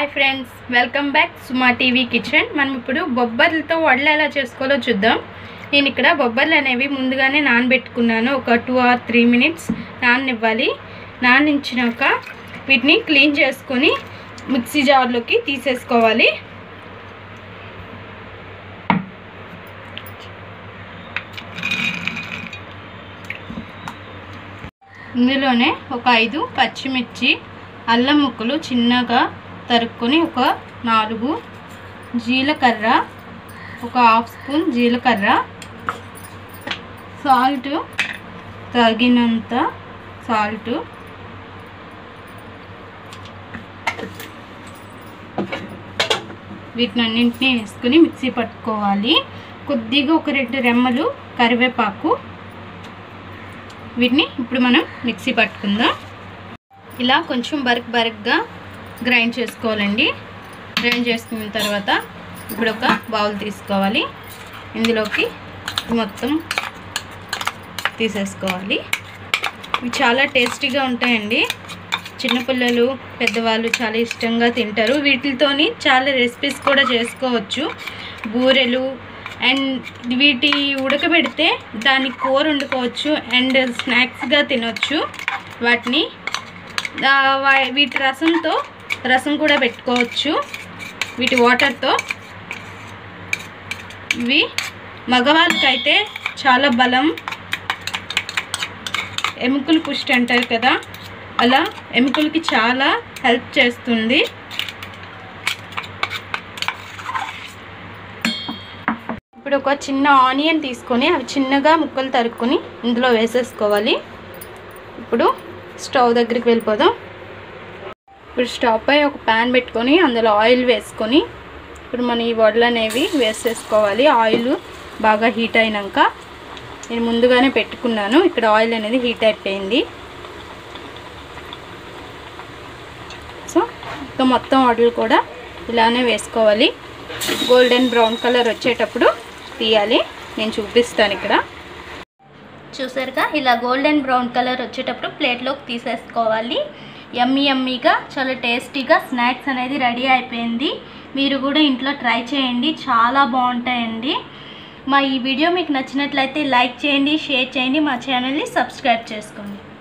hi friends welcome back Suma TV kitchen మనం ఇప్పుడు బొబ్బర్లతో వడలు ఎలా చేసుకోవాలో చూద్దాం నేను ఇక్కడ బొబ్బర్లు అనేవి ముందుగానే నానబెట్టుకున్నాను ఒక టూ ఆర్ త్రీ మినిట్స్ నాననివ్వాలి నానించినాక వీటిని క్లీన్ చేసుకొని మిక్సీ జార్లోకి తీసేసుకోవాలి ఇందులోనే ఒక ఐదు పచ్చిమిర్చి అల్లం ముక్కలు చిన్నగా తరుక్కొని ఒక నాలుగు జీలకర్ర ఒక హాఫ్ స్పూన్ జీలకర్ర సాల్ట్ తగినంత సాల్ట్ వీటినన్నింటినీ వేసుకుని మిక్సీ పట్టుకోవాలి కొద్దిగా ఒక రెండు రెమ్మలు కరివేపాకు వీటిని ఇప్పుడు మనం మిక్సీ పట్టుకుందాం ఇలా కొంచెం బరక్ బరక్గా గ్రైండ్ చేసుకోవాలండి గ్రైండ్ చేసుకున్న తర్వాత ఇప్పుడు ఒక బౌల్ తీసుకోవాలి ఇందులోకి మొత్తం తీసేసుకోవాలి ఇవి చాలా టేస్టీగా ఉంటాయండి చిన్నపిల్లలు పెద్దవాళ్ళు చాలా ఇష్టంగా తింటారు వీటితోని చాలా రెసిపీస్ కూడా చేసుకోవచ్చు బూరెలు అండ్ వీటి ఉడకబెడితే దాని కూర వండుకోవచ్చు అండ్ స్నాక్స్గా తినొచ్చు వాటిని ఆ, వా- వీటి రసంతో రసం కూడా పెట్టుకోవచ్చు వీటి వాటర్తో ఇవి మగవాళ్ళకైతే చాలా బలం ఎముకలు పుష్టి అంటారు కదా అలా ఎముకలకి చాలా హెల్ప్ చేస్తుంది ఇప్పుడు ఒక చిన్న ఆనియన్ తీసుకొని అవి చిన్నగా ముక్కలు తరుక్కొని ఇందులో వేసేసుకోవాలి ఇప్పుడు స్టవ్ దగ్గరికి వెళ్ళిపోదాం ఇప్పుడు స్టవ్ పై ఒక ప్యాన్ పెట్టుకొని అందులో ఆయిల్ వేసుకొని ఇప్పుడు మనం ఈ వడలు అనేవి వేసేసుకోవాలి ఆయిల్ బాగా హీట్ అయినాక నేను ముందుగానే పెట్టుకున్నాను ఇక్కడ ఆయిల్ అనేది హీట్ అయిపోయింది సో ఇంకా మొత్తం వడలు కూడా ఇలానే వేసుకోవాలి గోల్డెన్ బ్రౌన్ కలర్ వచ్చేటప్పుడు తీయాలి నేను చూపిస్తాను ఇక్కడ చూసారుగా ఇలా గోల్డెన్ బ్రౌన్ కలర్ వచ్చేటప్పుడు ప్లేట్లోకి తీసేసుకోవాలి యమ్మీ యమ్మీగా చాలా టేస్టీగా స్నాక్స్ అనేది రెడీ అయిపోయింది మీరు కూడా ఇంట్లో ట్రై చేయండి చాలా బాగుంటాయండి మా ఈ వీడియో మీకు నచ్చినట్లయితే లైక్ చేయండి షేర్ చేయండి మా ఛానల్ని సబ్స్క్రైబ్ చేసుకోండి